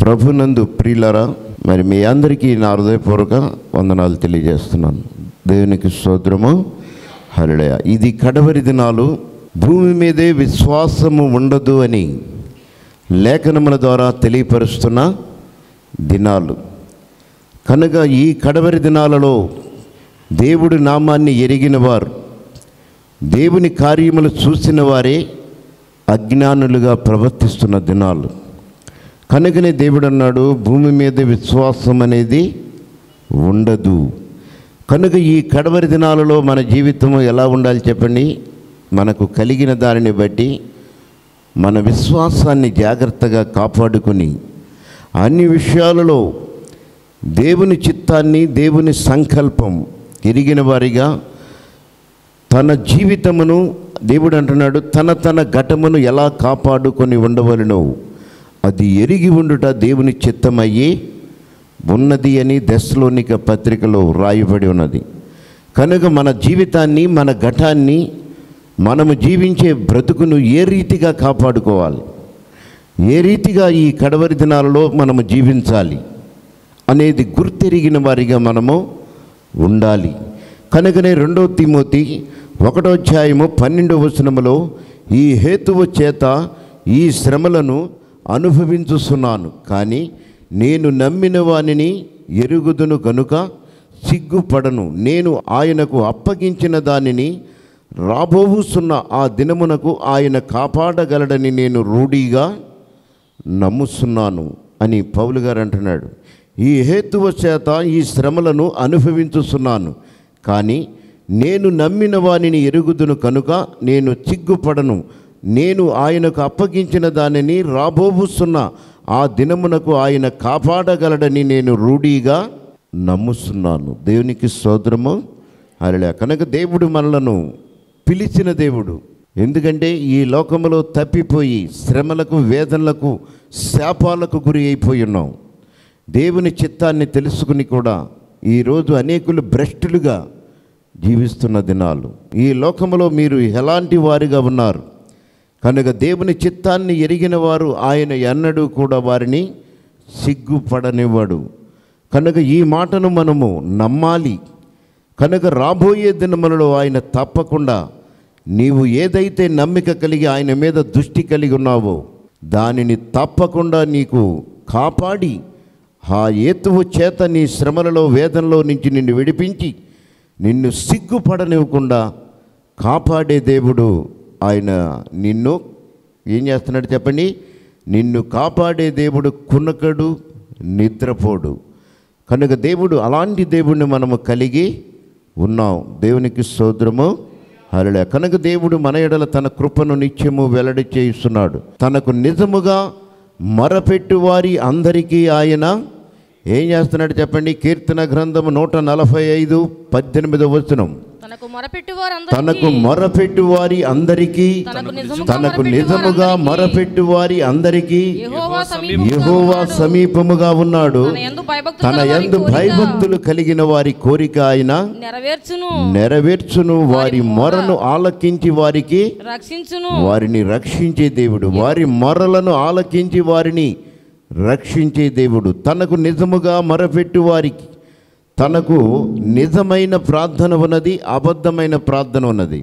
ప్రభునందు ప్రియులరా మరి మీ అందరికీ నా హృదయపూర్వక వందనాలు తెలియజేస్తున్నాను దేవునికి స్తోత్రము హరిడయ ఇది కడవరి దినాలు భూమి మీదే విశ్వాసము ఉండదు అని లేఖనముల ద్వారా తెలియపరుస్తున్న దినాలు కనుక ఈ కడవరి దినాలలో దేవుడి నామాన్ని ఎరిగిన వారు దేవుని కార్యములు చూసిన వారే అజ్ఞానులుగా ప్రవర్తిస్తున్న దినాలు కనుకనే దేవుడు అన్నాడు భూమి మీద విశ్వాసం అనేది ఉండదు కనుక ఈ కడవరి దినాలలో మన జీవితం ఎలా ఉండాలి చెప్పండి మనకు కలిగిన దానిని బట్టి మన విశ్వాసాన్ని జాగ్రత్తగా కాపాడుకొని అన్ని విషయాలలో దేవుని చిత్తాన్ని దేవుని సంకల్పం ఎరిగిన వారిగా తన జీవితమును దేవుడు అంటున్నాడు తన తన ఘటమును ఎలా కాపాడుకొని ఉండవలనో అది ఎరిగి ఉండుట దేవుని చిత్తమయ్యి ఉన్నది అని దశలోనిక పత్రికలో రాయబడి ఉన్నది కనుక మన జీవితాన్ని మన ఘటాన్ని మనము జీవించే బ్రతుకును ఏ రీతిగా కాపాడుకోవాలి ఏ రీతిగా ఈ కడవరి దినాలలో మనము జీవించాలి అనేది గుర్తెరిగిన వారిగా మనము ఉండాలి కనుకనే రెండో తిమోతి ఒకటో అధ్యాయము పన్నెండవ వచనములో ఈ హేతువు చేత ఈ శ్రమలను అనుభవించుస్తున్నాను కానీ నేను నమ్మిన వానిని ఎరుగుదును గనుక సిగ్గుపడను నేను ఆయనకు అప్పగించిన దానిని రాబోవుస్తున్న ఆ దినమునకు ఆయన కాపాడగలడని నేను రూఢీగా నమ్ముస్తున్నాను అని పౌలు గారు అంటున్నాడు ఈ హేతువ చేత ఈ శ్రమలను అనుభవించుతున్నాను కానీ నేను నమ్మిన వానిని ఎరుగుదును కనుక నేను చిగ్గుపడను నేను ఆయనకు అప్పగించిన దానిని రాబోబుస్తున్న ఆ దినమునకు ఆయన కాపాడగలడని నేను రూఢీగా నమ్ముస్తున్నాను దేవునికి స్తోత్రము అరలే కనుక దేవుడు మనలను పిలిచిన దేవుడు ఎందుకంటే ఈ లోకములో తప్పిపోయి శ్రమలకు వేదనలకు శాపాలకు గురి అయిపోయి ఉన్నాం దేవుని చిత్తాన్ని తెలుసుకుని కూడా ఈరోజు అనేకులు భ్రష్టులుగా జీవిస్తున్న దినాలు ఈ లోకములో మీరు ఎలాంటి వారిగా ఉన్నారు కనుక దేవుని చిత్తాన్ని ఎరిగిన వారు ఆయన ఎన్నడూ కూడా వారిని సిగ్గుపడనివ్వడు కనుక ఈ మాటను మనము నమ్మాలి కనుక రాబోయే దినములలో ఆయన తప్పకుండా నీవు ఏదైతే నమ్మిక కలిగి ఆయన మీద దృష్టి కలిగి ఉన్నావో దానిని తప్పకుండా నీకు కాపాడి ఆ ఏతువు చేత నీ శ్రమలలో వేదనలో నుంచి నిన్ను విడిపించి నిన్ను సిగ్గుపడనివ్వకుండా కాపాడే దేవుడు ఆయన నిన్ను ఏం చేస్తున్నాడు చెప్పండి నిన్ను కాపాడే దేవుడు కునకడు నిద్రపోడు కనుక దేవుడు అలాంటి దేవుడిని మనము కలిగి ఉన్నాం దేవునికి సోదరము హరళ కనుక దేవుడు మన ఎడల తన కృపను నిత్యము వెల్లడి చేయిస్తున్నాడు తనకు నిజముగా మరపెట్టు వారి అందరికీ ఆయన ఏం చేస్తున్నాడు చెప్పండి కీర్తన గ్రంథము నూట నలభై ఐదు పద్దెనిమిదవ వచనం తనకు మొరపెట్టు వారందరికీ తనకు మొరపెట్టు వారి అందరికీ తనకు నిజముగా తనకు మొరపెట్టు నిజముగా వారందరికీ మొరపెట్టు వారి అందరికీ యెహోవా సమీపముగా యెహోవా ఉన్నాడు. సమీపముగా ఉన్నాడు తన యందు భయభక్తులు తన గల వారి యందు కోరిక భయభక్తులు కలిగిన వారి కోరిక ఆయన నెరవేర్చును నెరవేర్చును వారి మొరను ఆలకించి వారికి రక్షించును వారిని రక్షించే దేవుడు వారి మొరలను ఆలకించి వారిని రక్షించే దేవుడు తనకు నిజముగా మొరపెట్టు వారికి తనకు నిజమైన ప్రార్థన ఉన్నది అబద్ధమైన ప్రార్థన ఉన్నది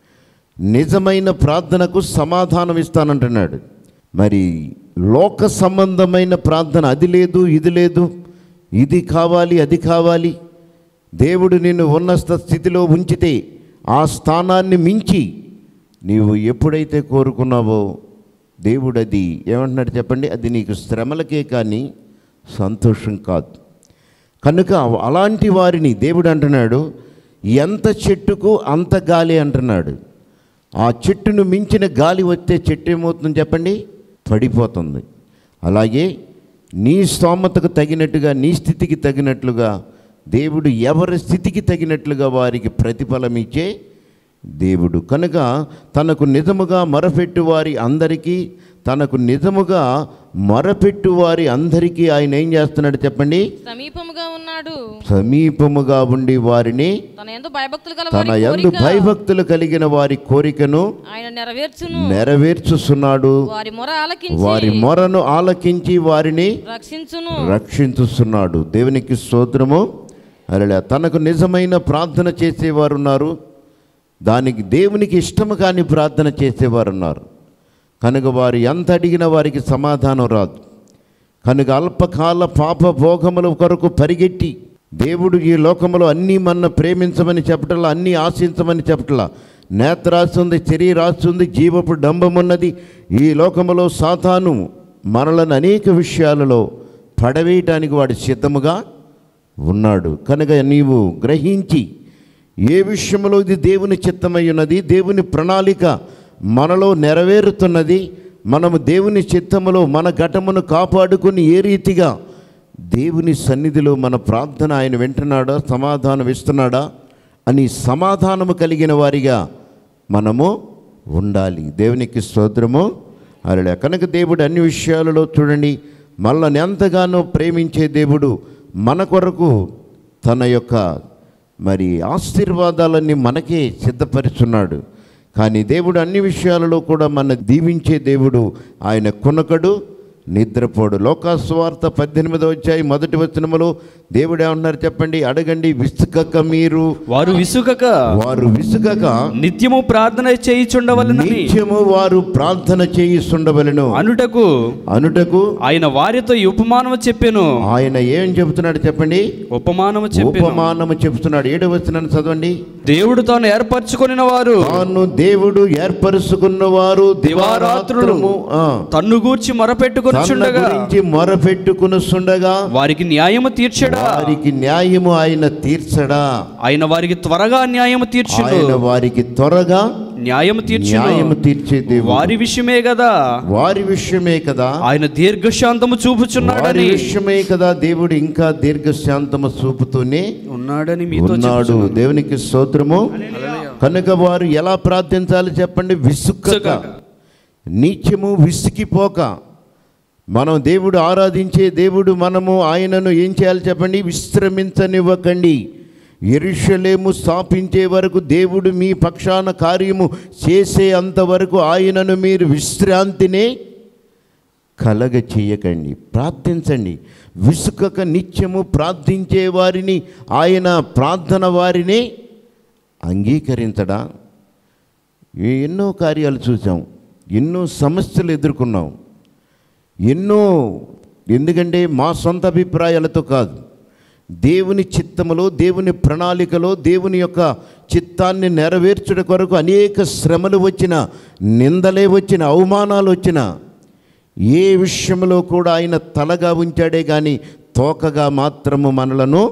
నిజమైన ప్రార్థనకు సమాధానం ఇస్తానంటున్నాడు మరి లోక సంబంధమైన ప్రార్థన అది లేదు ఇది లేదు ఇది కావాలి అది కావాలి దేవుడు నిన్ను ఉన్నత స్థితిలో ఉంచితే ఆ స్థానాన్ని మించి నీవు ఎప్పుడైతే కోరుకున్నావో దేవుడు అది ఏమంటున్నాడు చెప్పండి అది నీకు శ్రమలకే కానీ సంతోషం కాదు కనుక అలాంటి వారిని దేవుడు అంటున్నాడు ఎంత చెట్టుకు అంత గాలి అంటున్నాడు ఆ చెట్టును మించిన గాలి వస్తే చెట్టు ఏమవుతుందని చెప్పండి పడిపోతుంది అలాగే నీ స్తోమతకు తగినట్టుగా నీ స్థితికి తగినట్లుగా దేవుడు ఎవరి స్థితికి తగినట్లుగా వారికి ప్రతిఫలం ఇచ్చే దేవుడు కనుక తనకు నిజముగా మొరపెట్టు వారి అందరికీ తనకు నిజముగా మొరపెట్టు వారి అందరికీ ఆయన ఏం చేస్తున్నాడు చెప్పండి సమీపముగా ఉన్నాడు సమీపముగా ఉండి వారిని తన ఎందు భయభక్తులు గల తన వారి యందు కోరిక భయభక్తులు కలిగిన వారి కోరికను ఆయన నెరవేర్చును నెరవేర్చుస్తున్నాడు వారి మొర ఆలకించి వారి మొరను ఆలకించి వారిని రక్షించును రక్షించుస్తున్నాడు దేవునికి స్తోత్రము అలా తనకు నిజమైన ప్రార్థన చేసేవారు ఉన్నారు దానికి దేవునికి ఇష్టము కాని ప్రార్థన చేసేవారు ఉన్నారు కనుక వారు ఎంత అడిగినా వారికి సమాధానం రాదు కనుక అల్పకాల పాప భోగముల కొరకు పరిగెట్టి దేవుడు ఈ లోకములో అన్నీ మన ప్రేమించమని చెప్పటలా అన్నీ ఆశించమని చెప్పటలా నేత్రాశ ఉంది శరీరాశ ఉంది జీవపు డంబమున్నది ఈ లోకములో సాతాను మనలను అనేక విషయాలలో పడవేయటానికి వాడు సిద్ధముగా ఉన్నాడు కనుక నీవు గ్రహించి ఏ విషయంలో ఇది దేవుని చిత్తమై ఉన్నది దేవుని ప్రణాళిక మనలో నెరవేరుతున్నది మనము దేవుని చిత్తములో మన ఘటమును కాపాడుకుని ఏ రీతిగా దేవుని సన్నిధిలో మన ప్రార్థన ఆయన వింటున్నాడా సమాధానం ఇస్తున్నాడా అని సమాధానము కలిగిన వారిగా మనము ఉండాలి దేవునికి స్తోత్రము అలా కనుక దేవుడు అన్ని విషయాలలో చూడండి మనల్ని ఎంతగానో ప్రేమించే దేవుడు మన కొరకు తన యొక్క మరి ఆశీర్వాదాలన్నీ మనకే సిద్ధపరుచున్నాడు కానీ దేవుడు అన్ని విషయాలలో కూడా మన దీవించే దేవుడు ఆయన కొనకడు నిద్రపోడు లోకాస్వార్త పద్దెనిమిదో వచ్చాయి మొదటి వచనములో దేవుడు ఏమన్నారు చెప్పండి అడగండి విసుకక మీరు వారు విసుగక వారు విసుగక నిత్యము ప్రార్థన చేయిచుండవలనని నిత్యము వారు ప్రార్థన చేయిస్తుండవలను అనుటకు అనుటకు ఆయన వారితో ఈ ఉపమానము చెప్పెను ఆయన ఏం చెబుతున్నాడు చెప్పండి ఉపమానము చెప్పెను ఉపమానము చెబుతున్నాడు ఏడు వచనాన్ని చదవండి దేవుడు తాను ఏర్పరచుకొనిన వారు తాను దేవుడు ఏర్పరుచుకున్న వారు దివారాత్రులు దివారాత్రము, ఆ, తన్ను గూర్చి తన మొరపెట్టుకొనిచుండగా గురించి మొరపెట్టుకునుచుండగా వారికి న్యాయము తీర్చడా వారికి న్యాయము ఆయన తీర్చడా ఆయన వారికి త్వరగా న్యాయము తీర్చును ఆయన వారికి త్వరగా న్యాయము తీర్చును న్యాయము తీర్చే దేవుడు వారి విషయమే కదా వారి విషయమే కదా ఆయన దీర్ఘశాంతము వారి చూపుచున్నాడని విషయమే కదా దేవుడు ఇంకా దీర్ఘశాంతము చూపుతూనే ఉన్నాడని మీతో ఉన్నాడు దేవునికి స్తోత్రము కనుక వారు ఎలా ప్రార్థించాలి చెప్పండి విసుక్కక నీత్యము విసిగిపోక మనం దేవుడు ఆరాధించే దేవుడు మనము ఆయనను ఏం చేయాలి చెప్పండి విశ్రమించనివ్వకండి ఎరుషలేము స్థాపించే వరకు దేవుడు మీ పక్షాన కార్యము చేసే అంతవరకు ఆయనను మీరు విశ్రాంతినే కలగ చేయకండి ప్రార్థించండి విసుకక నిత్యము ప్రార్థించే వారిని ఆయన ప్రార్థన వారిని అంగీకరించడా ఏ- ఎన్నో కార్యాలు చూసాం ఎన్నో సమస్యలు ఎదుర్కొన్నాం ఎన్నో ఎందుకంటే మా సొంత అభిప్రాయాలతో కాదు దేవుని చిత్తములో దేవుని ప్రణాళికలో దేవుని యొక్క చిత్తాన్ని నెరవేర్చుట కొరకు అనేక శ్రమలు వచ్చిన నిందలే వచ్చిన అవమానాలు వచ్చిన ఏ విషయంలో కూడా ఆయన తలగా ఉంచాడే కానీ తోకగా మాత్రము మనలను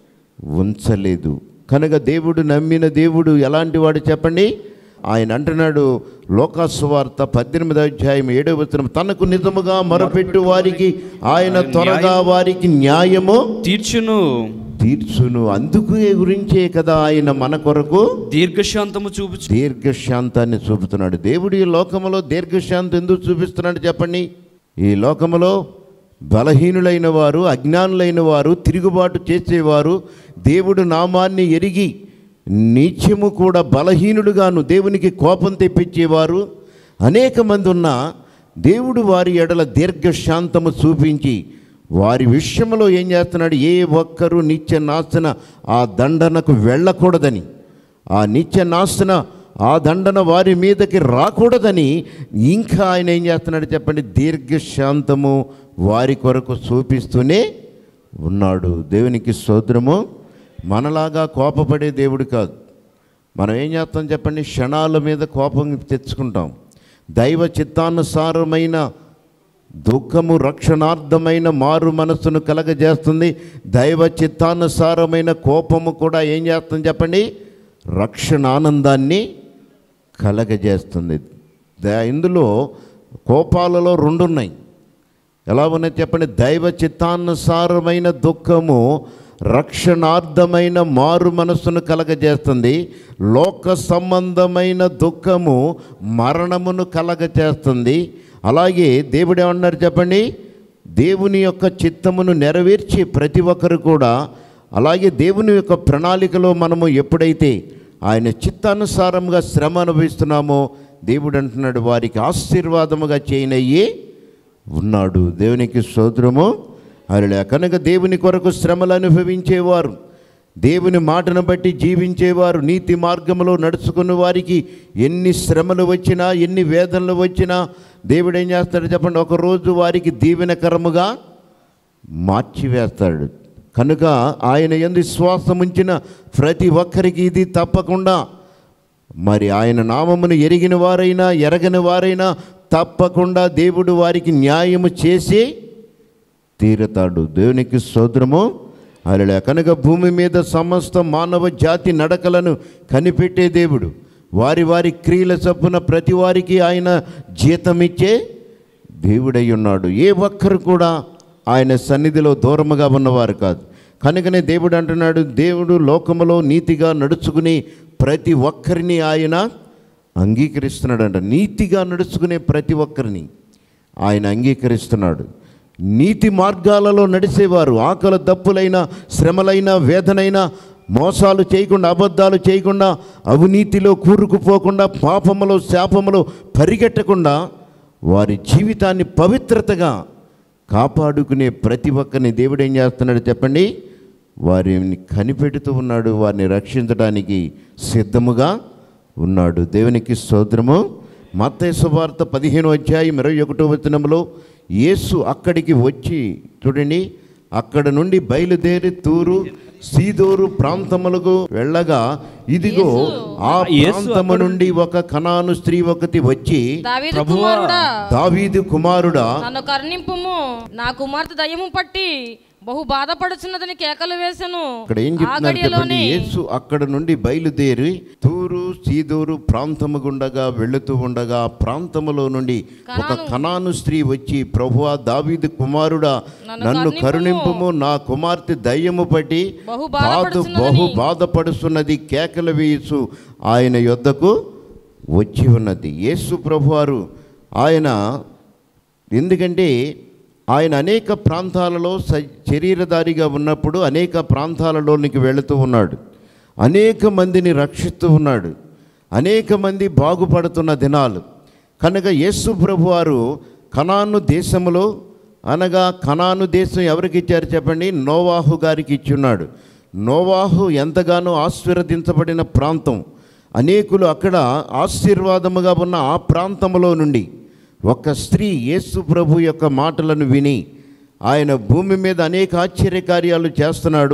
ఉంచలేదు కనుక దేవుడు నమ్మిన దేవుడు ఎలాంటి వాడు చెప్పండి ఆయన అంటున్నాడు లోకాసువార్త పద్దెనిమిది అధ్యాయం ఏడవ వచనం తనకు నిజముగా మొరపెట్టు వారికి ఆయన త్వరగా వారికి న్యాయము తీర్చును తీర్చును అందుకు గురించే కదా ఆయన మన కొరకు దీర్ఘశాంతము చూపుచు దీర్ఘశాంతాన్ని చూపుతున్నాడు దేవుడు ఈ లోకములో దీర్ఘశాంతం ఎందుకు చూపిస్తున్నాడు చెప్పండి ఈ లోకములో బలహీనులైన వారు అజ్ఞానులైన వారు తిరుగుబాటు చేసేవారు దేవుడు నామాన్ని ఎరిగి నిత్యము కూడా బలహీనుడుగాను దేవునికి కోపం తెప్పించేవారు అనేక మంది ఉన్న దేవుడు వారి ఎడల దీర్ఘశాంతము చూపించి వారి విషయంలో ఏం చేస్తున్నాడు ఏ ఒక్కరూ నిత్య నాశన ఆ దండనకు వెళ్ళకూడదని ఆ నిత్య నాశన ఆ దండన వారి మీదకి రాకూడదని ఇంకా ఆయన ఏం చేస్తున్నాడు చెప్పండి దీర్ఘశాంతము వారి కొరకు చూపిస్తూనే ఉన్నాడు దేవునికి స్తోత్రము మనలాగా కోపపడే దేవుడు కాదు మనం ఏం చేస్తాం చెప్పండి క్షణాల మీద కోపం తెచ్చుకుంటాం దైవ చిత్తానుసారమైన దుఃఖము రక్షణార్థమైన మారు మనస్సును కలగజేస్తుంది దైవ చిత్తానుసారమైన కోపము కూడా ఏం చేస్తుంది చెప్పండి రక్షణ ఆనందాన్ని కలగజేస్తుంది ద- ఇందులో కోపాలలో రెండు ఉన్నాయి ఎలా ఉన్నాయి చెప్పండి దైవ చిత్తానుసారమైన దుఃఖము రక్షణార్థమైన మారు మనస్సును కలగజేస్తుంది లోక సంబంధమైన దుఃఖము మరణమును కలగజేస్తుంది అలాగే దేవుడు ఏమన్నారు చెప్పండి దేవుని యొక్క చిత్తమును నెరవేర్చే ప్రతి ఒక్కరు కూడా అలాగే దేవుని యొక్క ప్రణాళికలో మనము ఎప్పుడైతే ఆయన చిత్తానుసారంగా శ్రమ అనుభవిస్తున్నామో దేవుడు అంటున్నాడు వారికి ఆశీర్వాదముగా చేయనయ్యే ఉన్నాడు దేవునికి స్తోత్రము అరలే కనుక దేవుని కొరకు శ్రమలు అనుభవించేవారు దేవుని మాటను బట్టి జీవించేవారు నీతి మార్గంలో నడుచుకున్న వారికి ఎన్ని శ్రమలు వచ్చినా ఎన్ని వేదనలు వచ్చినా దేవుడు ఏం చేస్తాడు చెప్పండి ఒకరోజు వారికి దీవెనకరముగా మార్చివేస్తాడు కనుక ఆయన ఎందు విశ్వాసం ఉంచిన ప్రతి ఒక్కరికి ఇది తప్పకుండా మరి ఆయన నామమును ఎరిగిన వారైనా ఎరగని వారైనా తప్పకుండా దేవుడు వారికి న్యాయము చేసి తీరుతాడు దేవునికి స్తోత్రము అలా కనుక భూమి మీద సమస్త మానవ జాతి నడకలను కనిపెట్టే దేవుడు వారి వారి క్రియల చొప్పున ప్రతి వారికి ఆయన జీతమిచ్చే దేవుడై ఉన్నాడు ఏ ఒక్కరు కూడా ఆయన సన్నిధిలో దూరముగా ఉన్నవారు కాదు కనుకనే దేవుడు అంటున్నాడు దేవుడు లోకములో నీతిగా నడుచుకుని ప్రతి ఒక్కరిని ఆయన అంగీకరిస్తున్నాడంట నీతిగా నడుచుకునే ప్రతి ఒక్కరిని ఆయన అంగీకరిస్తున్నాడు నీతి మార్గాలలో నడిచేవారు ఆకలి దప్పులైన శ్రమలైన వేదనైన మోసాలు చేయకుండా అబద్ధాలు చేయకుండా అవినీతిలో కూరుకుపోకుండా పాపములో శాపములో పరిగెట్టకుండా వారి జీవితాన్ని పవిత్రతగా కాపాడుకునే ప్రతి ఒక్కరిని దేవుడు ఏం చేస్తున్నాడు చెప్పండి వారిని కనిపెడుతూ ఉన్నాడు వారిని రక్షించడానికి సిద్ధముగా ఉన్నాడు దేవునికి స్తోత్రము మత్తయి సువార్త పదిహేను అధ్యాయం ఇరవై ఒకటో వచనంలో యేసు అక్కడికి వచ్చి చూడండి అక్కడ నుండి బయలుదేరి తూరు సీదోరు ప్రాంతములకు వెళ్ళగా ఇదిగో ఆ యేసు ప్రాంతము నుండి ఒక కనాను స్త్రీ ఒకటి వచ్చి దావీదు ప్రభువా, కుమారుడా దావీదు కుమారుడా నన్ను కరుణింపుము నా కుమార్తె దయ్యము పట్టి బహు బాధపడుచున్నదని కేకలు వేసెను ఇక్కడ ఏం ఆ చెప్తున్నారు చెప్పండి గడియలోనే యేసు అక్కడ నుండి బయలుదేరి తూరు సీదోరు ప్రాంతము గుండగా వెళుతూ ఉండగా ఆ ప్రాంతములో నుండి ఒక కనాను స్త్రీ వచ్చి ప్రభువా దావీదు కుమారుడా నన్ను నన్ను కరుణింపుము. కరుణింపుము నా కుమార్తె దయ్యము పట్టి బహు బాధ బాధపడుచున్నదని. బహు బాధపడుతున్నది కేకలు వేయసు ఆయన యొద్దకు వచ్చి ఉన్నది యేసు ప్రభువారు ఆయన ఎందుకంటే ఆయన అనేక ప్రాంతాలలో స శరీరధారిగా ఉన్నప్పుడు అనేక ప్రాంతాలలోనికి వెళుతూ ఉన్నాడు అనేక మందిని రక్షిస్తూ ఉన్నాడు అనేక మంది బాగుపడుతున్న దినాలు కనుక యేసు ప్రభువారు కనాను దేశములో అనగా కనాను దేశం ఎవరికి ఇచ్చారు చెప్పండి నోవాహు గారికి ఇచ్చున్నాడు నోవాహు ఎంతగానో ఆశీర్వదించబడిన ప్రాంతం అనేకులు అక్కడ ఆశీర్వాదముగా ఉన్న ఆ ప్రాంతంలో నుండి ఒక స్త్రీ యేసు ప్రభు యొక్క మాటలను విని ఆయన భూమి మీద అనేక ఆశ్చర్యకార్యాలు చేస్తున్నాడు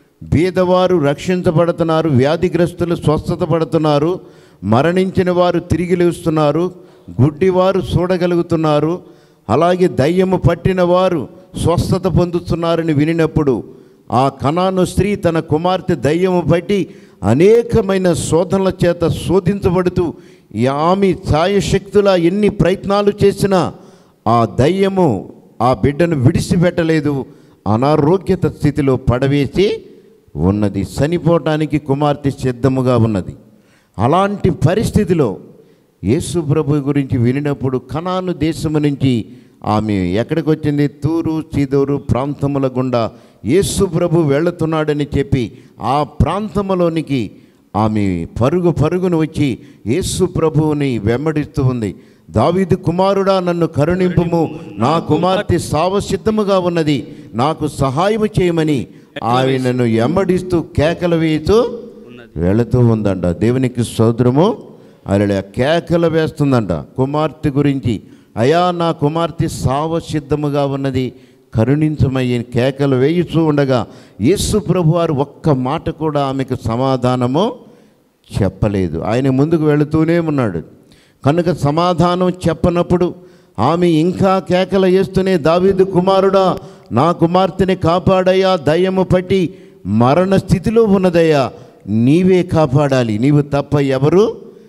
బీదవారు రక్షించబడుతున్నారు వ్యాధిగ్రస్తులు స్వస్థత పడుతున్నారు మరణించిన వారు తిరిగి లేస్తున్నారు గుడ్డివారు చూడగలుగుతున్నారు అలాగే దయ్యము పట్టిన వారు స్వస్థత పొందుతున్నారని వినినప్పుడు ఆ కనాను స్త్రీ తన కుమార్తె దయ్యము పట్టి అనేకమైన శోధనల చేత శోధించబడుతూ ఈ ఆమె ఛాయశక్తుల ఎన్ని ప్రయత్నాలు చేసినా ఆ దయ్యము ఆ బిడ్డను విడిచిపెట్టలేదు అనారోగ్యత స్థితిలో పడవేసి ఉన్నది చనిపోవటానికి కుమార్తె సిద్ధముగా ఉన్నది అలాంటి పరిస్థితిలో యేసు ప్రభు గురించి వినినప్పుడు కనాను దేశము నుంచి ఆమె ఎక్కడికి వచ్చింది తూరు సీదోరు ప్రాంతముల గుండా యేసు ప్రభు వెళుతున్నాడని చెప్పి ఆ ప్రాంతములోనికి ఆమె పరుగు పరుగును వచ్చి యేసు ప్రభువుని వెంబడిస్తూ ఉంది దావీదు కుమారుడా నన్ను కరుణింపుము నా కుమార్తె సావసిద్ధముగా ఉన్నది నాకు సహాయము చేయమని ఆయనను వెంబడిస్తూ కేకలు వేస్తూ వెళుతూ ఉందంట దేవునికి సోదరము అలా కేకలు వేస్తుందంట కుమార్తె గురించి అయా నా కుమార్తె సావసిద్ధముగా ఉన్నది కరుణించమయ్యి కేకలు వేయుచూ ఉండగా యేసు ప్రభువారు ఒక్క మాట కూడా ఆమెకు సమాధానము చెప్పలేదు ఆయన ముందుకు వెళుతూనే ఉన్నాడు కనుక సమాధానం చెప్పనప్పుడు ఆమె ఇంకా కేకలు వేస్తూనే దావీదు కుమారుడా నా కుమార్తెని కాపాడయ్యా దయ్యము పట్టి మరణ స్థితిలో ఉన్నదయ్యా నీవే కాపాడాలి నీవు తప్ప ఎవరు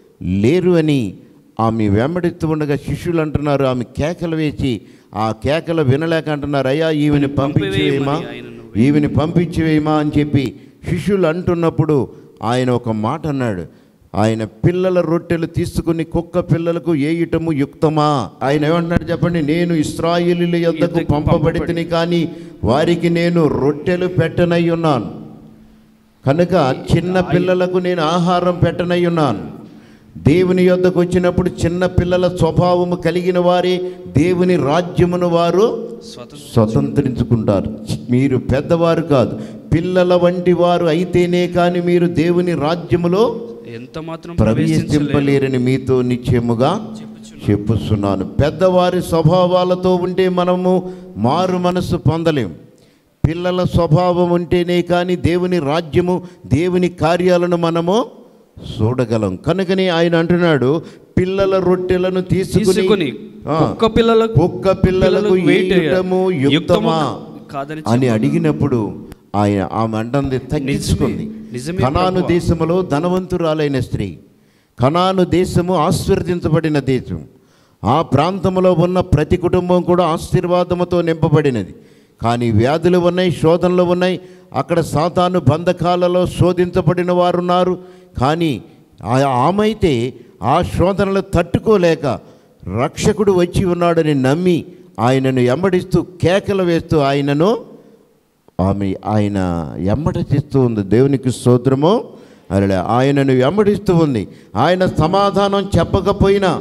లేరు అని ఆమె వెంబడిస్తూ ఉండగా శిష్యులు అంటున్నారు ఆమె కేకలు వేసి ఆ కేకలు వినలేక అంటున్నారు అయ్యా ఈమెని పంపించివేయమా ఈమెని పంపించివేయమా అని చెప్పి శిష్యులు అంటున్నప్పుడు ఆయన ఒక మాట అన్నాడు ఆయన పిల్లల రొట్టెలు తీసుకుని కుక్క పిల్లలకు ఏయటము యుక్తమా ఆయన ఏమంటున్నాడు చెప్పండి నేను ఇస్రాయిలీల యొద్దకు యొద్దకు పంపబడితిని కానీ వారికి నేను రొట్టెలు పెట్టనై ఉన్నాను కనుక చిన్న పిల్లలకు నేను ఆహారం పెట్టనై ఉన్నాను దేవుని యొద్దకు వచ్చినప్పుడు చిన్న పిల్లల స్వభావము కలిగిన వారి దేవుని రాజ్యమును వారు స్వతంత్ర స్వతంత్రించుకుంటారు మీరు పెద్దవారు కాదు పిల్లల వంటి వారు అయితేనే కానీ మీరు దేవుని రాజ్యములో ఎంత మాత్రం ప్రవేశించలేరు ప్రవేశింపలేరని మీతో నిశ్చయముగా చెప్పుస్తున్నాను పెద్దవారి స్వభావాలతో ఉంటే మనము మారు మనస్సు పొందలేం పిల్లల స్వభావం ఉంటేనే కానీ దేవుని రాజ్యము దేవుని కార్యాలను మనము చూడగలం కనుకనే ఆయన అంటున్నాడు పిల్లల రొట్టెలను తీసుకుని తీసుకుని ఆ, కుక్క పిల్లలకు కుక్క పిల్లలకు వేట వేయటము యుక్తమా కాదని అని అడిగినప్పుడు ఆయన ఆమె అంటుంది తగ్గించుకుంది నిజమే కనాను ప్రభువా. దేశములో ధనవంతురాలైన స్త్రీ కనాను దేశము ఆశీర్వదించబడిన దేశం ఆ ప్రాంతంలో ఉన్న ప్రతి కుటుంబం కూడా ఆశీర్వాదముతో నింపబడినది కానీ వ్యాధులు ఉన్నాయి శోధనలు ఉన్నాయి అక్కడ సాతాను బంధకాలలో శోధించబడిన వారు ఉన్నారు కానీ ఆ- ఆమె అయితే ఆ శోధనలు తట్టుకోలేక రక్షకుడు వచ్చి ఉన్నాడని నమ్మి ఆయనను ఎమ్మడిస్తూ కేకలు వేస్తూ ఆయనను ఆమె ఆయన ఎమ్మట చేస్తూ ఉంది దేవునికి స్తోత్రము అలా ఆయనను వెంబడిస్తూ ఉంది ఆయన సమాధానం చెప్పకపోయినా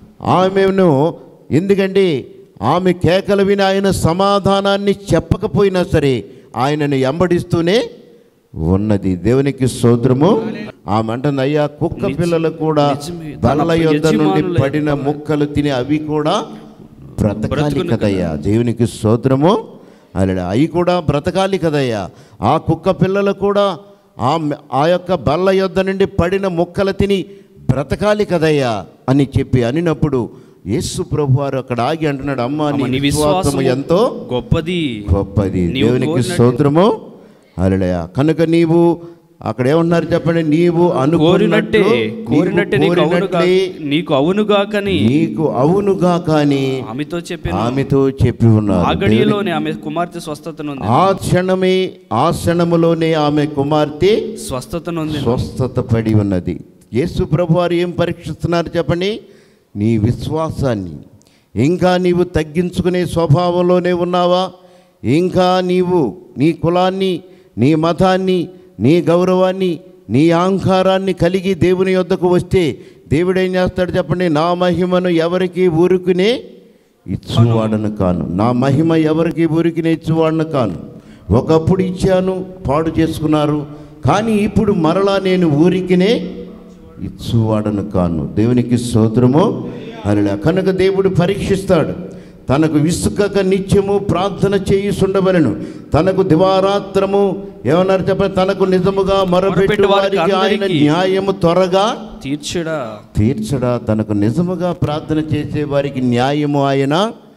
ఆమెను ఎందుకంటే ఆమె కేకలు విని ఆయన సమాధానాన్ని చెప్పకపోయినా సరే ఆయనను వెంబడిస్తూనే ఉన్నది దేవునికి స్తోత్రము ఆమె అంటుంది అయ్యా కుక్క పిల్లలు కూడా నిజమే. బల్ల తన యొద్ద నుండి యజమానుల పడిన ముక్కలు తిని అవి కూడా బ్రతకాలి బ్రతుకును కదయ్యా దేవునికి స్తోత్రము అలా అవి కూడా బ్రతకాలి కదయ్యా ఆ కుక్క పిల్లలు కూడా ఆ మె- ఆ యొక్క బల్ల యొద్ద నుండి పడిన ముక్కలు తిని బ్రతకాలి కదయ్యా అని చెప్పి అనినప్పుడు యేసు ప్రభు వారు అక్కడ ఆగి అంటున్నాడు అమ్మా అమ్మ, నీ నీ విశ్వాసము విశ్వాసము ఎంతో గొప్పది గొప్పది నీవు దేవునికి కోరినట్టు- స్తోత్రము అలడయ కనుక నీవు అక్కడ ఏమన్నారు చెప్పండి నీవు కోరినట్టే అనుకున్నట్టు కోరినట్టే నీవు నీకు అవునుగా కోరినట్లే నీకు అవునుగా కానీ నీకు అవునుగా కానీ ఆమెతో చెప్పాను ఆమెతో చెప్పి ఆ ఉన్నారు గడియలోనే ఆమె కుమార్తె స్వస్థతనుంది ఆ క్షణమే ఆ క్షణములోనే ఆమె కుమార్తె స్వస్థతనుంది స్వస్థత పడి ఉన్నది యేసు ప్రభు వారు ఏం పరీక్షిస్తున్నారు చెప్పండి నీ విశ్వాసాన్ని ఇంకా నీవు తగ్గించుకునే స్వభావంలోనే ఉన్నావా ఇంకా నీవు నీ కులాన్ని నీ మతాన్ని నీ గౌరవాన్ని నీ అహంకారాన్ని కలిగి దేవుని యొద్దకు వస్తే దేవుడు ఏం చేస్తాడు చెప్పండి నా మహిమను ఎవరికి ఊరుకునే ఇచ్చువాడను కాను నా మహిమ ఎవరికి ఊరికినే ఇచ్చువాడను కాను ఒకప్పుడు ఇచ్చాను పాడు చేసుకున్నారు కానీ ఇప్పుడు మరలా నేను ఊరికినే ఇచ్చువాడను కాను దేవునికి స్తోత్రము అలా కనుక దేవుడు పరీక్షిస్తాడు తనకు విసుకక నిత్యము ప్రార్థన చేయుచుండవలను తనకు దివారాత్రము ఏమన్నారు చెప్పండి తనకు నిజముగా మొరపెట్టు మొరపెట్టు వారికి వారికి ఆయన అందరికీ న్యాయము త్వరగా తీర్చడా తీర్చడా తనకు నిజముగా ప్రార్థన చేసే వారికి న్యాయము ఆయన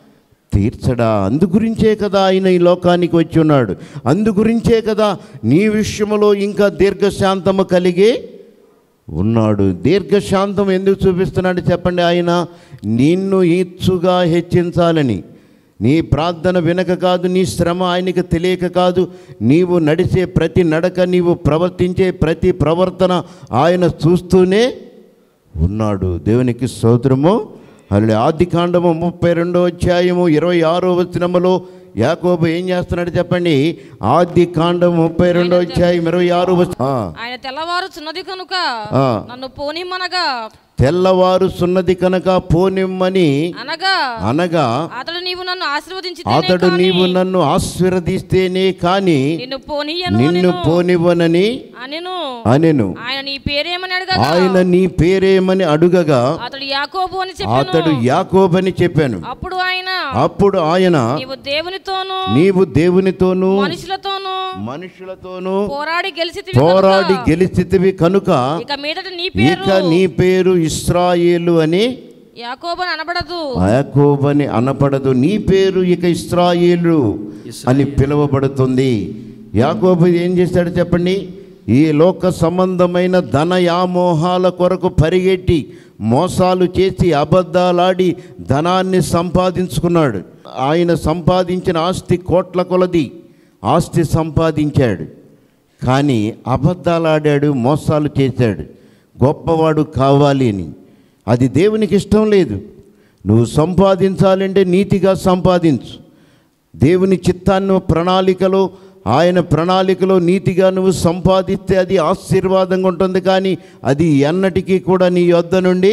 తీర్చడా అందుగురించే కదా ఆయన ఈ లోకానికి వచ్చి ఉన్నాడు అందుగురించే కదా నీ విషయములో ఇంకా దీర్ఘశాంతము కలిగి ఉన్నాడు దీర్ఘశాంతం ఎందుకు చూపిస్తున్నాడు చెప్పండి ఆయన నిన్ను ఈచ్చుగా హెచ్చించాలని నీ ప్రార్థన వినక కాదు నీ శ్రమ ఆయనకి తెలియక కాదు నీవు నడిచే ప్రతి నడక నీవు ప్రవర్తించే ప్రతి ప్రవర్తన ఆయన చూస్తూనే ఉన్నాడు దేవునికి స్తోత్రము అల్లి ఆది కాండము ముప్పై రెండో అధ్యాయము ఇరవై ఆరో వచనములో యాకోబు ఏం చేస్తున్నాడు చెప్పండి ఆది కాండం ముప్పై రెండో అధ్యాయం ఇరవై ఆరో వచ ఆ, ఆయన తెల్లవారుచున్నది కనుక ఆ. నన్ను పోనిమ్మనగా తెల్లవారు సున్నది కనుక పోనిమ్మని అనగా అనగా అతడు నీవు నన్ను ఆశీర్వదించి అతడు నీవు నన్ను ఆశీర్వదిస్తేనే కాని నిన్ను పోనీయను నిన్ను అనెను. పోనివ్వనని అనెను అనెను ఆయన నీ పేరేమని అడగగా ఆయన నీ పేరేమని అడుగగా అతడు యాకోబు అని చెప్పాను అతడు యాకోబని చెప్పాను అప్పుడు ఆయన అప్పుడు ఆయన నీవు దేవునితోనూ నీవు దేవునితోనూ మనుషులతోనూ మనుషులతోనూ పోరాడి గెలిచి పోరాడి గెలిచితివి కనుక ఇక మీదట నీ పేరు ఇక నీ పేరు ఇస్రాయేలు అని యాకోబు అని అనబడదు యాకోబని అనపడదు నీ పేరు ఇక ఇస్రాయేలు అని పిలువబడుతుంది యాకోబు ఏం చేశాడు చెప్పండి ఈ లోక సంబంధమైన ధన యామోహాల కొరకు పరిగెట్టి మోసాలు చేసి అబద్ధాలాడి ధనాన్ని సంపాదించుకున్నాడు ఆయన సంపాదించిన ఆస్తి కోట్ల కొలది ఆస్తి సంపాదించాడు కానీ అబద్ధాలు ఆడాడు మోసాలు చేశాడు గొప్పవాడు కావాలి అని అది దేవునికి ఇష్టం లేదు నువ్వు సంపాదించాలంటే నీతిగా సంపాదించు దేవుని చిత్తాన్ని ప్రణాళికలో ఆయన ప్రణాళికలో నీతిగా నువ్వు సంపాదిస్తే అది ఆశీర్వాదంగా ఉంటుంది కానీ అది ఎన్నటికీ కూడా నీ యొద్ద నుండి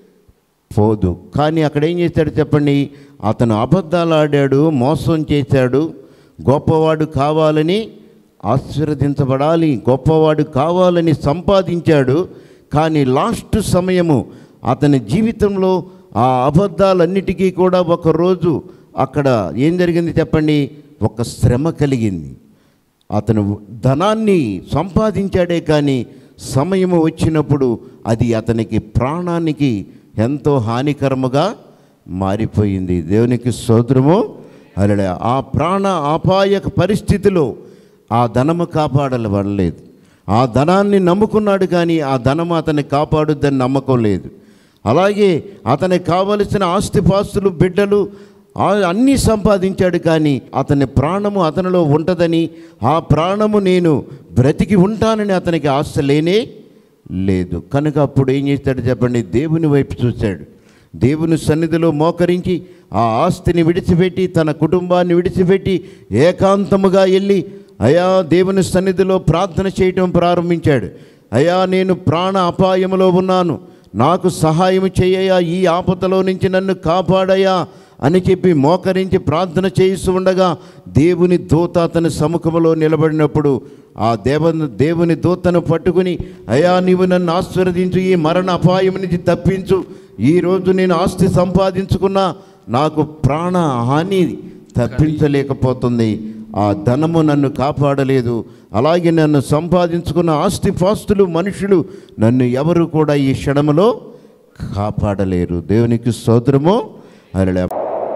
పోదు కానీ అక్కడ ఏం చేశాడు చెప్పండి అతను అబద్ధాలు ఆడాడు మోసం చేశాడు గొప్పవాడు కావాలని ఆశీర్వదించబడాలి గొప్పవాడు కావాలని సంపాదించాడు కానీ లాస్ట్ సమయము అతని జీవితంలో ఆ అబద్ధాలన్నిటికీ కూడా ఒకరోజు అక్కడ ఏం జరిగింది చెప్పండి ఒక శ్రమ కలిగింది అతను ధనాన్ని సంపాదించాడే కానీ సమయము వచ్చినప్పుడు అది అతనికి ప్రాణానికి ఎంతో హానికరముగా మారిపోయింది దేవునికి సోదరము అలా ఆ ప్రాణ అపాయక పరిస్థితిలో ఆ ధనము కాపాడబడలేదు ఆ ధనాన్ని నమ్ముకున్నాడు కానీ ఆ ధనము అతన్ని కాపాడుద్దని నమ్మకం లేదు అలాగే అతనికి కావలసిన ఆస్తిపాస్తులు బిడ్డలు ఆ- అన్నీ సంపాదించాడు కానీ అతని ప్రాణము అతనిలో ఉంటుందని ఆ ప్రాణము నేను బ్రతికి ఉంటానని అతనికి ఆశ లేనే లేదు కనుక అప్పుడు ఏం చేస్తాడు చెప్పండి దేవుని వైపు చూశాడు దేవుని సన్నిధిలో మోకరించి ఆ ఆస్తిని విడిచిపెట్టి తన కుటుంబాన్ని విడిచిపెట్టి ఏకాంతముగా వెళ్ళి అయా దేవుని సన్నిధిలో ప్రార్థన చేయటం ప్రారంభించాడు అయా నేను ప్రాణ అపాయములో ఉన్నాను నాకు సహాయం చేయయా ఈ ఆపదలో నుంచి నన్ను కాపాడయా అని చెప్పి మోకరించి ప్రార్థన చేయిస్తూ ఉండగా దేవుని దూత అతని సముఖంలో నిలబడినప్పుడు ఆ దేవ దేవుని దూతను పట్టుకుని అయా నీవు నన్ను ఆశీర్వదించు ఈ మరణ అపాయం నుంచి తప్పించు ఈరోజు నేను ఆస్తి సంపాదించుకున్నా నాకు ప్రాణ హాని తప్పించలేకపోతుంది ఆ ధనము నన్ను కాపాడలేదు అలాగే నన్ను సంపాదించుకున్న ఆస్తి పాస్తులు మనుషులు నన్ను ఎవరు కూడా ఈ క్షణములో కాపాడలేరు దేవునికి స్తోత్రము అలా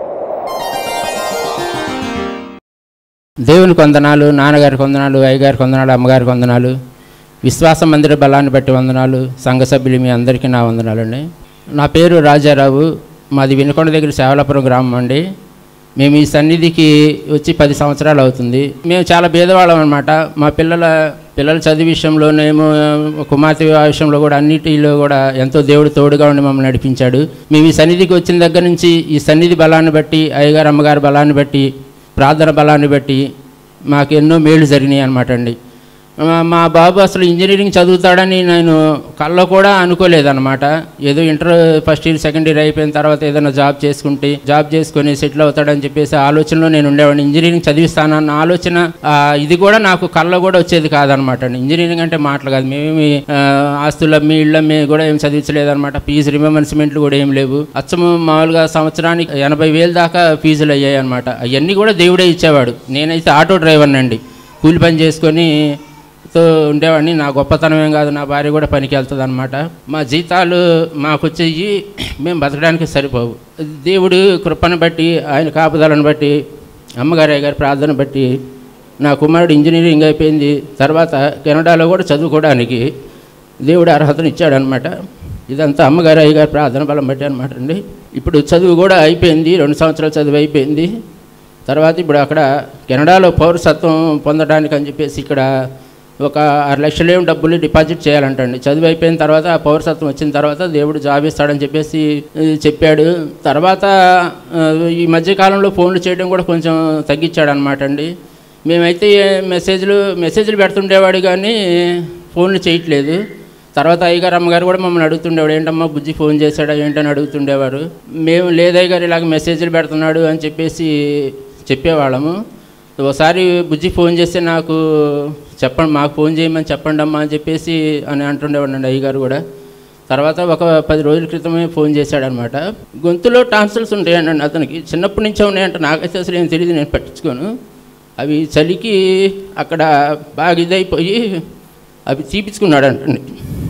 దేవునికి వందనాలు నాన్నగారికి వందనాలు అయ్యగారికి వందనాలు అమ్మగారికి వందనాలు విశ్వాస మందిర బలాన్ని బట్టి వందనాలు సంఘ సభ్యులు మీ అందరికీ నా వందనాలండి నా పేరు రాజారావు మాది వినుకొండ దగ్గర సేవలాపురం గ్రామం అండి మేము ఈ సన్నిధికి వచ్చి పది సంవత్సరాలు అవుతుంది మేము చాలా భేదవాళ్ళం అనమాట మా పిల్లల పిల్లల చదువు విషయంలోనేమో కుమార్తె వివాహ విషయంలో కూడా అన్నిటిలో కూడా ఎంతో దేవుడు తోడుగా ఉండి మమ్మల్ని నడిపించాడు మేము ఈ సన్నిధికి వచ్చిన దగ్గర నుంచి ఈ సన్నిధి బలాన్ని బట్టి అయ్యగారు అమ్మగారి బలాన్ని బట్టి ప్రార్థన బలాన్ని బట్టి మాకు ఎన్నో మేలు జరిగినాయి అనమాట అండి మా- మా బాబు అసలు ఇంజనీరింగ్ చదువుతాడని నేను కల్లో కూడా అనుకోలేదన్నమాట ఏదో inter first year second year అయిపోయిన తర్వాత ఏదైనా జాబ్ చేసుకుంటే జాబ్ చేసుకొని సెటిల్ అవుతాడని చెప్పేసి ఆలోచనలో నేను ఉండేవాడిని ఇంజనీరింగ్ చదివిస్తానన్న ఆలోచన ఆ, ఇది కూడా నాకు కల్లో కూడా వచ్చేది కాదనమాట అండి ఇంజనీరింగ్ అంటే మాటలు కాదు మేమేమి ఆ, ఆస్తులు మీ ఇళ్ళ మీ కూడా ఏం చదివించలేదన్నమాట ఫీజు రిమెంబర్స్మెంట్లు కూడా ఏం లేవు అచ్చము మామూలుగా సంవత్సరానికి ఎనభై వేలు దాకా ఫీజులు అయ్యాయి అనమాట అవన్నీ కూడా దేవుడే ఇచ్చేవాడు నేనైతే ఆటో డ్రైవర్ని అండి కూలి పని చేసుకొని తో ఉండేవాడిని నా గొప్పతనం ఏం కాదు నా భార్య కూడా పనికి వెళ్తుంది అనమాట మా జీతాలు మాకు వచ్చేవి మేము బతకడానికి సరిపోవు దేవుడు కృపను బట్టి ఆయన కాపుదలను బట్టి అమ్మగారి గారి ప్రార్థన బట్టి నా కుమారుడు ఇంజనీరింగ్ అయిపోయింది తర్వాత కెనడాలో కూడా చదువుకోవడానికి దేవుడు అర్హతను ఇచ్చాడనమాట ఇదంతా అమ్మగారు అయ్యగారి ప్రార్థన బలం బట్టి అనమాట అండి ఇప్పుడు చదువు కూడా అయిపోయింది రెండు సంవత్సరాలు చదువు అయిపోయింది తర్వాత ఇప్పుడు అక్కడ కెనడాలో పౌరసత్వం పొందడానికి అని చెప్పేసి ఇక్కడ ఒక ఆరు లక్షలు ఏం డబ్బులు డిపాజిట్ చేయాలంటండి చదువు అయిపోయిన తర్వాత ఆ పౌరసత్వం వచ్చిన తర్వాత దేవుడు జాబ్ ఇస్తాడని చెప్పేసి ఆ, చెప్పాడు తర్వాత ఆ, ఈ మధ్యకాలంలో ఫోన్లు చేయడం కూడా కొంచెం తగ్గించాడు అనమాట అండి మేమైతే మెసేజ్లు మెసేజ్లు పెడుతుండేవాడు కానీ ఫోన్లు చేయట్లేదు తర్వాత అయ్యగారు అమ్మగారు కూడా మమ్మల్ని అడుగుతుండేవాడు ఏంటమ్మా బుజ్జి ఫోన్ చేశాడా ఏంటని అడుగుతుండేవారు మేము లేదయ్య గారు ఇలాగ మెసేజ్లు పెడుతున్నాడు అని చెప్పేసి చెప్పేవాళ్ళము ఒకసారి బుజ్జి ఫోన్ చేస్తే నాకు చెప్పండి మాకు ఫోన్ చేయమని చెప్పండి అమ్మా అని చెప్పేసి అని అంటుండేవాడండి అయ్యగారు కూడా తర్వాత ఒక పది రోజుల క్రితమే ఫోన్ చేశాడనమాట గొంతులో టాన్సిల్స్ ఉంటాయండి అతనికి చిన్నప్పటి నుంచే ఉన్నాయంట నాకైతే అసలు ఏం తెలియదు నేను పట్టించుకోను అవి చలికి అక్కడ బాగా ఇదైపోయి అవి తీపించుకున్నాడు అంటండి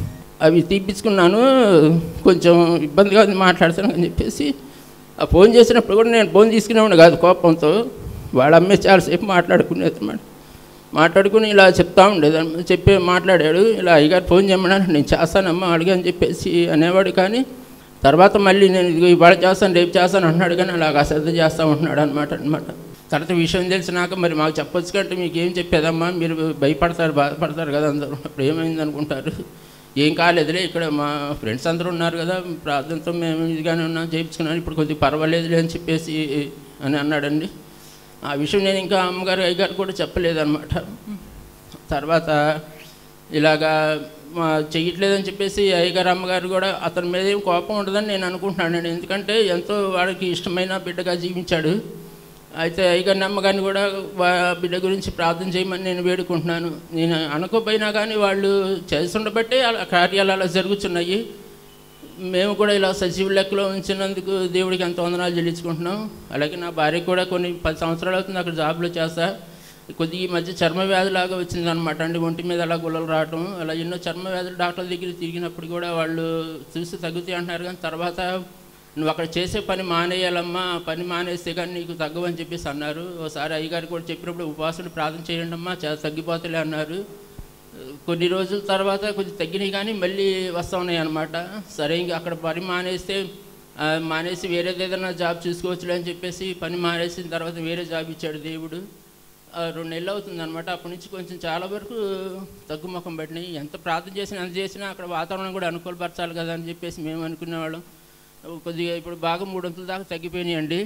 అవి తీపించుకున్నాను కొంచెం ఇబ్బందిగా ఉంది మాట్లాడుతాను అని చెప్పేసి ఆ ఫోన్ చేసినప్పుడు కూడా నేను ఫోన్ తీసుకునేవాడు కాదు కోపంతో వాళ్ళ అమ్మే చాలాసేపు మాట్లాడుకునేది అన్నమాట మాట్లాడుకుని ఇలా చెప్తా ఉండేది చెప్పి మాట్లాడాడు ఇలా అయ్యగారు ఫోన్ చేయమన్నాను నేను చేస్తానమ్మా అడిగా అని చెప్పేసి అనేవాడు కానీ తర్వాత మళ్ళీ నేను ఇదిగో ఇవాళ చేస్తాను రేపు చేస్తాను అంటున్నాడు కానీ అలా అశ్రద్ధ చేస్తూ ఉంటున్నాడు అనమాట అనమాట తర్వాత విషయం తెలిసినాక మరి మాకు చెప్పొచ్చు కంటే మీకు ఏం చెప్పేదమ్మా మీరు భయపడతారు బాధపడతారు కదా అందరూ అప్పుడు ఏమైంది అనుకుంటారు ఏం కాలేదులే ఇక్కడ మా ఫ్రెండ్స్ అందరూ ఉన్నారు కదా ప్రార్థనతో మేము ఇదిగానే ఉన్నాం చేయించుకున్నాను ఇప్పుడు కొద్దిగా పర్వాలేదులే అని చెప్పేసి అని అన్నాడండి ఆ విషయం నేను ఇంకా అమ్మగారు అయ్యగారు కూడా చెప్పలేదన్నమాట తర్వాత ఇలాగా మా చెయ్యట్లేదని చెప్పేసి అయ్యగారు అమ్మగారు కూడా అతని మీద ఏం కోపం ఉండదని నేను అనుకుంటున్నాను ఎందుకంటే ఎంతో వాడికి ఇష్టమైన బిడ్డగా జీవించాడు అయితే అయ్యగారిని అమ్మగారిని కూడా వా- బిడ్డ గురించి ప్రార్థన చేయమని నేను వేడుకుంటున్నాను నేను అనుకోపోయినా కానీ వాళ్ళు చేస్తుండబట్టే అలా కార్యాలు అలా జరుగుతున్నాయి మేము కూడా ఇలా సజీవ లెక్కలో ఉంచినందుకు దేవుడికి ఎంతో వందనాలు చెల్లించుకుంటున్నాం అలాగే నా భార్యకి కూడా కొన్ని పది సంవత్సరాలు అవుతుంది అక్కడ జాబ్లో చేస్తా కొద్దిగా ఈ మధ్య చర్మ వ్యాధి లాగా వచ్చింది అనమాట అండి ఒంటి మీద అలా గుల్లలు రావటం అలా ఎన్నో చర్మ వ్యాధులు డాక్టర్ల దగ్గర తిరిగినప్పుడు కూడా వాళ్ళు చూసి తగ్గుతాయి అంటున్నారు కానీ తర్వాత నువ్వు అక్కడ చేసే పని మానేయాలమ్మా ఆ పని మానేస్తే కానీ నీకు తగ్గవని చెప్పేసి అన్నారు ఒకసారి అయ్యగారు కూడా చెప్పినప్పుడు ఉపవాసులు ప్రార్థన చేయండి అమ్మా చాలా తగ్గిపోతలే అన్నారు కొన్ని రోజుల తర్వాత కొంచెం తగ్గినాయి కానీ మళ్ళీ వస్తూ ఉన్నాయి అనమాట సరే ఇంక అక్కడ పని మానేస్తే ఆ, మానేసి వేరేది ఏదైనా జాబ్ చూసుకోవచ్చులే అని చెప్పేసి పని మానేసిన తర్వాత వేరే జాబ్ ఇచ్చాడు దేవుడు ఆ, రెండు నెలలు అవుతుంది అనమాట అప్పటి నుంచి కొంచెం చాలా వరకు తగ్గుముఖం పడినాయి ఎంత ప్రార్థన చేసినా ఎంత చేసినా అక్కడ వాతావరణం కూడా అనుకూలపరచాలి కదా అని చెప్పేసి మేము అనుకునేవాళ్ళం కొద్దిగా ఇప్పుడు బాగా మూడొంతుల దాకా తగ్గిపోయినాయండి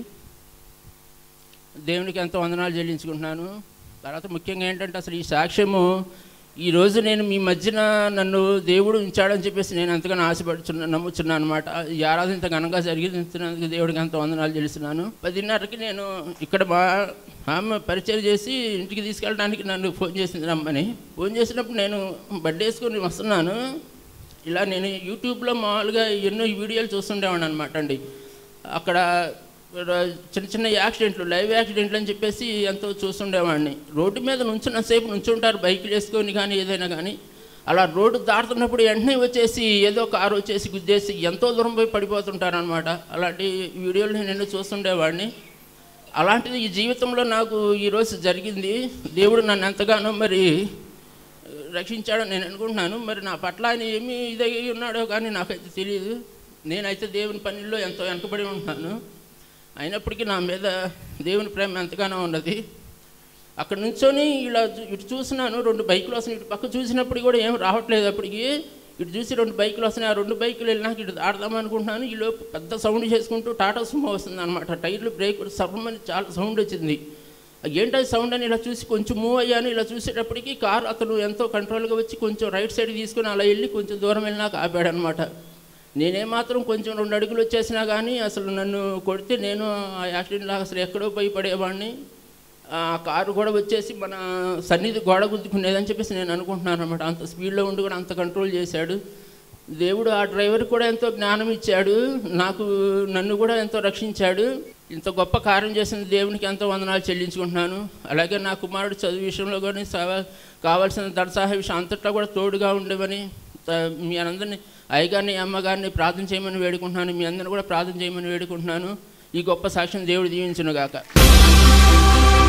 దేవునికి ఎంతో వందనాలు చెల్లించుకుంటున్నాను తర్వాత ముఖ్యంగా ఏంటంటే అసలు ఈ సాక్ష్యము ఈరోజు నేను మీ మధ్యన నన్ను దేవుడు ఉంచాడని చెప్పేసి నేను ఎంతగానో ఆశపడుచున్నా నమ్ముచున్నాను అనమాట ఈ ఆరాధన ఇంత ఘనంగా జరిగినందుకు దేవుడికి ఎంతో వందనాలు తెలుస్తున్నాను పదిన్నరకి నేను ఇక్కడ మా ఆమె పరిచయం చేసి ఇంటికి తీసుకెళ్ళడానికి నన్ను ఫోన్ చేసింది రమ్మని ఫోన్ చేసినప్పుడు నేను బర్త్డే వేసుకొని వస్తున్నాను ఇలా నేను యూట్యూబ్లో మామూలుగా ఎన్నో వీడియోలు చూస్తుండేవాడిని అనమాట అండి అక్కడ ర- చిన్న చిన్న యాక్సిడెంట్లు లైవ్ యాక్సిడెంట్లు అని చెప్పేసి ఎంతో చూస్తుండేవాడిని రోడ్డు మీద నుంచున్నసేపు నుంచుంటారు బైకులు వేసుకొని కానీ ఏదైనా కానీ అలా రోడ్డు దాటుతున్నప్పుడు వెంటనే వచ్చేసి ఏదో కారు వచ్చేసి గుద్దేసి ఎంతో దూరం పోయి పడిపోతుంటారు అనమాట అలాంటి వీడియోలు నేను ఎన్నో చూస్తుండేవాడిని అలాంటిది ఈ జీవితంలో నాకు ఈరోజు జరిగింది దేవుడు నన్ను ఎంతగానో మరి రక్షించాడని నేను అనుకుంటున్నాను మరి నా పట్ల ఆయన ఏమి ఇదై ఉన్నాడో కానీ నాకైతే తెలియదు నేనైతే దేవుని పనిలో ఎంతో వెనకబడి ఉంటున్నాను అయినప్పటికీ నా మీద దేవుని ప్రేమ ఎంతగానో ఉన్నది అక్కడ నుంచొని ఇలా చూ- ఇటు చూసినాను రెండు బైకులు వస్తున్నాయి ఇటు పక్క చూసినప్పుడు కూడా ఏం రావట్లేదు అప్పటికి ఇటు చూసి రెండు బైకులు వస్తున్నాయి ఆ రెండు బైకులు వెళ్ళినాక ఇటు ఆడదాం అనుకుంటున్నాను ఈ లోపు పెద్ద సౌండ్ చేసుకుంటూ టాటా సుమో వస్తుంది అనమాట టైర్లు బ్రేక్ సర్వమని చాలా సౌండ్ వచ్చింది ఏంటది సౌండ్ అని ఇలా చూసి కొంచెం మూవ్ అయ్యాను ఇలా చూసేటప్పటికి కార్ అతను ఎంతో కంట్రోల్గా వచ్చి కొంచెం రైట్ సైడ్ తీసుకుని అలా వెళ్ళి కొంచెం దూరం వెళ్ళినాక ఆపాడనమాట నేనేమాత్రం కొంచెం రెండు అడుగులు వచ్చేసినా కానీ అసలు నన్ను కొడితే నేను ఆ యాక్సిడెంట్లో అసలు ఎక్కడో పోయి పడేవాడిని ఆ కారు కూడా వచ్చేసి మన సన్నిధి గోడ గుద్దుకునేదని చెప్పేసి నేను అనుకుంటున్నాను అనమాట అంత స్పీడ్లో ఉండి కూడా అంత కంట్రోల్ చేశాడు దేవుడు ఆ డ్రైవర్ కూడా ఎంతో జ్ఞానం ఇచ్చాడు నాకు నన్ను కూడా ఎంతో రక్షించాడు ఇంత గొప్ప కార్యం చేసిన దేవునికి ఎంతో వందనాలు చెల్లించుకుంటున్నాను అలాగే నా కుమారుడు చదువు విషయంలో కానీ సవ- కావాల్సిన దర్సాహ విషయం అంతట్లో కూడా తోడుగా ఉండమని త- మీ అందరినీ అయ్యగారిని అమ్మగారిని ప్రార్థన చేయమని వేడుకుంటున్నాను మీ అందరిని కూడా ప్రార్థన చేయమని వేడుకుంటున్నాను ఈ గొప్ప సాక్ష్యం దేవుడు దీవించును గాక